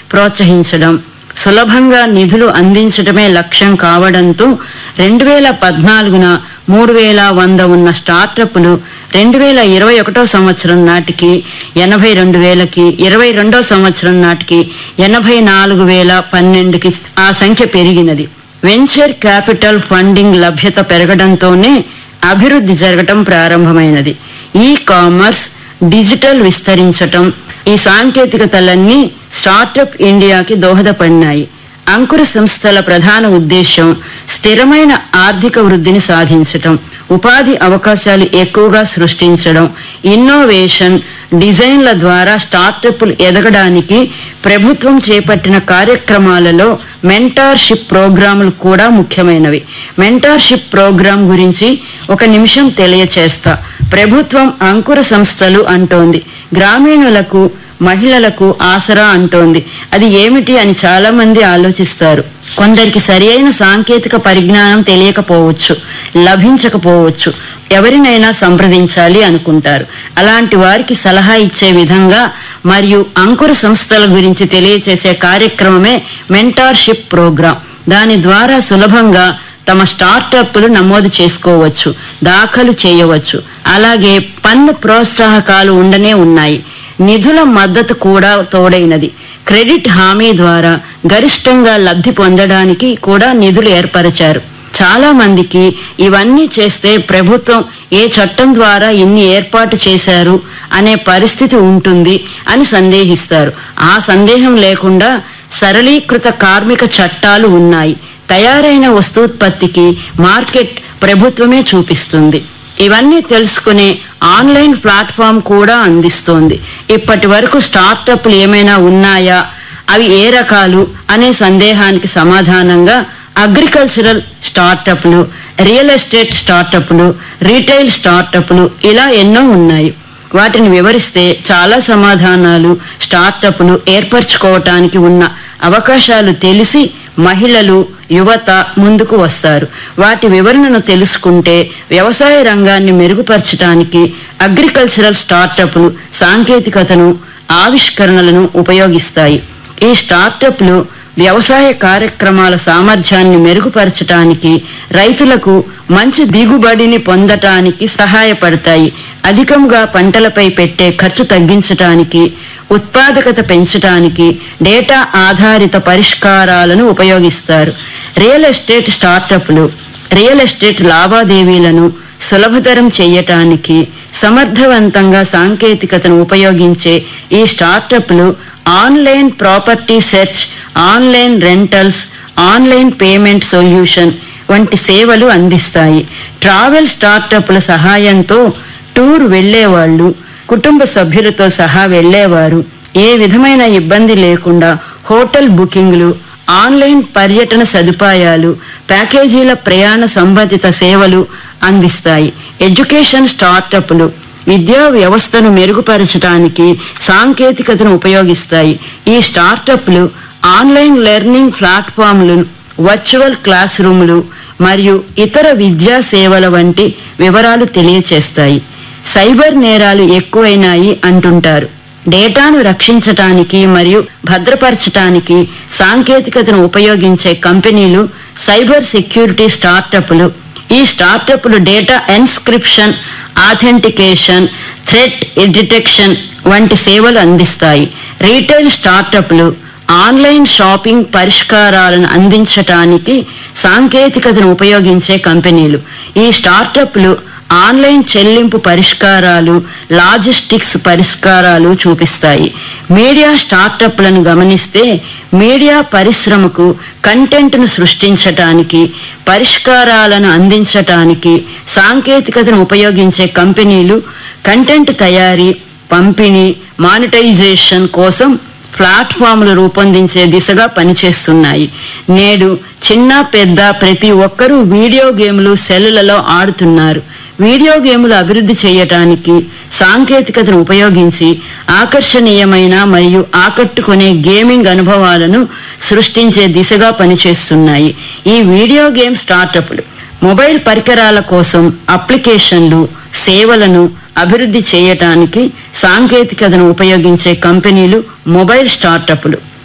ప్రోత్సహించడం సులభంగా నిధులు అందించడమే లక్ష్యం కావడంతో రెండు వేల పద్నాలుగున మూడు వేల వంద ఉన్న స్టార్టప్లు రెండు వేల ఇరవై ఒకటో సంవత్సరం నాటికి ఎనభై రెండు వేలకి ఇరవై రెండో సంవత్సరం నాటికి ఎనభై నాలుగు వేల పన్నెండుకి ఆ సంఖ్య పెరిగినది వెంచర్ క్యాపిటల్ ఫండింగ్ లభ్యత పెరగడంతోనే అభివృద్ధి జరగటం ప్రారంభమైనది ఈ కామర్స్ డిజిటల్ విస్తరించటం ఈ సాంకేతికతలన్నీ స్టార్టప్ ఇండియాకి దోహదపడినాయి అంకుర సంస్థల ప్రధాన ఉద్దేశం స్థిరమైన ఆర్థిక వృద్ధిని సాధించటం ఉపాధి అవకాశాలు ఎక్కువగా సృష్టించడం ఇన్నోవేషన్ డిజైన్ల ద్వారా స్టార్టప్లు ఎదగడానికి ప్రభుత్వం చేపట్టిన కార్యక్రమాలలో మెంటార్షిప్ ప్రోగ్రాములు కూడా ముఖ్యమైనవి మెంటార్షిప్ ప్రోగ్రాం గురించి ఒక నిమిషం తెలియచేస్తా ప్రభుత్వం అంకుర సంస్థలు అంటోంది గ్రామీణులకు మహిళలకు ఆసరా అంటోంది అది ఏమిటి అని చాలా మంది ఆలోచిస్తారు కొందరికి సరి అయిన సాంకేతిక పరిజ్ఞానం తెలియకపోవచ్చు లభించకపోవచ్చు ఎవరినైనా సంప్రదించాలి అనుకుంటారు అలాంటి వారికి సలహా ఇచ్చే విధంగా మరియు అంకుర సంస్థల గురించి తెలియచేసే కార్యక్రమమే మెంటార్షిప్ ప్రోగ్రాం దాని ద్వారా సులభంగా తమ స్టార్టప్లు నమోదు చేసుకోవచ్చు దాఖలు చేయవచ్చు అలాగే పన్ను ప్రోత్సాహకాలు ఉండనే ఉన్నాయి నిధుల మద్దతు కూడా తోడైనది క్రెడిట్ హామీ ద్వారా గరిష్టంగా లబ్ధి పొందడానికి కూడా నిధులు ఏర్పరిచారు చాలా మందికి ఇవన్నీ చేస్తే ప్రభుత్వం ఏ చట్టం ద్వారా ఇన్ని ఏర్పాటు చేశారు అనే పరిస్థితి ఉంటుంది అని సందేహిస్తారు ఆ సందేహం లేకుండా సరళీకృత కార్మిక చట్టాలు ఉన్నాయి తయారైన వస్తూత్పత్తికి మార్కెట్ ప్రభుత్వమే చూపిస్తుంది ఇవన్నీ తెలుసుకునే ఆన్లైన్ ప్లాట్ఫామ్ కూడా అందిస్తోంది ఇప్పటి వరకు స్టార్టప్లు ఏమైనా ఉన్నాయా అవి ఏ రకాలు అనే సందేహానికి సమాధానంగా అగ్రికల్చరల్ స్టార్టప్లు రియల్ ఎస్టేట్ స్టార్టప్లు రీటైల్ స్టార్టప్లు ఇలా ఎన్నో ఉన్నాయి వాటిని వివరిస్తే చాలా సమాధానాలు స్టార్టప్లు ఏర్పరచుకోవటానికి ఉన్న అవకాశాలు తెలిసి మహిళలు యువత ముందుకు వస్తారు వాటి వివరణను తెలుసుకుంటే వ్యవసాయ రంగాన్ని మెరుగుపరచడానికి అగ్రికల్చరల్ స్టార్టప్లు సాంకేతికతను ఆవిష్కరణలను ఉపయోగిస్తాయి ఈ స్టార్టప్లు వ్యవసాయ కార్యక్రమాల సామర్థ్యాన్ని మెరుగుపరచటానికి రైతులకు మంచి దిగుబడిని పొందటానికి సహాయపడతాయి అధికంగా పంటలపై పెట్టే ఖర్చు తగ్గించటానికి ఉత్పాదకత పెంచటానికి డేటా ఆధారిత పరిష్కారాలను ఉపయోగిస్తారు రియల్ ఎస్టేట్ స్టార్టప్లు రియల్ ఎస్టేట్ లావాదేవీలను సులభతరం చేయటానికి సమర్థవంతంగా సాంకేతికతను ఉపయోగించే ఈ స్టార్టప్లు online property search online rentals online payment solution వంటి సేవలు అందిస్తాయి ట్రావెల్ స్టార్టప్ల సహాయంతో టూర్ వెళ్ళేవాళ్ళు కుటుంబ సభ్యులతో సహా వెళ్ళేవారు ఏ విధమైన ఇబ్బంది లేకుండా హోటల్ బుకింగ్లు ఆన్లైన్ పర్యటన సదుపాయాలు ప్యాకేజీల ప్రయాణ సంబంధిత సేవలు అందిస్తాయి ఎడ్యుకేషన్ స్టార్టప్లు విద్యా వ్యవస్థను మెరుగుపరచడానికి సాంకేతికతను ఉపయోగిస్తాయి ఈ స్టార్టప్లు ఆన్లైన్ లెర్నింగ్ ప్లాట్ఫామ్లు వర్చువల్ క్లాస్ రూములు మరియు ఇతర విద్యా సేవల వంటి వివరాలు తెలియచేస్తాయి సైబర్ నేరాలు ఎక్కువైనాయి అంటుంటారు డేటాను రక్షించటానికి మరియు భద్రపరచటానికి సాంకేతికతను ఉపయోగించే కంపెనీలు సైబర్ సెక్యూరిటీ స్టార్టప్లు ఈ స్టార్టప్లు data encryption authentication threat detection వంటి సేవలు అందిస్తాయి రీటైల్ స్టార్టప్లు ఆన్లైన్ షాపింగ్ పరిష్కారాలను అందించటానికి సాంకేతికతను ఉపయోగించే కంపెనీలు ఈ స్టార్టప్లు ఆన్లైన్ చెల్లింపు పరిష్కారాలు లాజిస్టిక్స్ పరిష్కారాలు చూపిస్తాయి మీడియా స్టార్టప్లను గమనిస్తే మీడియా పరిశ్రమకు కంటెంట్ను సృష్టించటానికి పరిష్కారాలను అందించటానికి సాంకేతికతను ఉపయోగించే కంపెనీలు కంటెంట్ తయారీ పంపిణీ మానిటైజేషన్ కోసం ప్లాట్ఫామ్లు రూపొందించే దిశగా పనిచేస్తున్నాయి నేడు చిన్న పెద్ద ప్రతి ఒక్కరూ వీడియో గేమ్లు సెల్లులలో ఆడుతున్నారు వీడియో గేములు అభివృద్ధి చేయటానికి సాంకేతికతను ఉపయోగించి ఆకర్షణీయమైన మరియు ఆకట్టుకునే గేమింగ్ అనుభవాలను సృష్టించే దిశగా పనిచేస్తున్నాయి ఈ వీడియో గేమ్ స్టార్టప్లు మొబైల్ పరికరాల కోసం అప్లికేషన్లు సేవలను అభివృద్ధి చేయటానికి సాంకేతికతను ఉపయోగించే కంపెనీలు మొబైల్ స్టార్టప్లు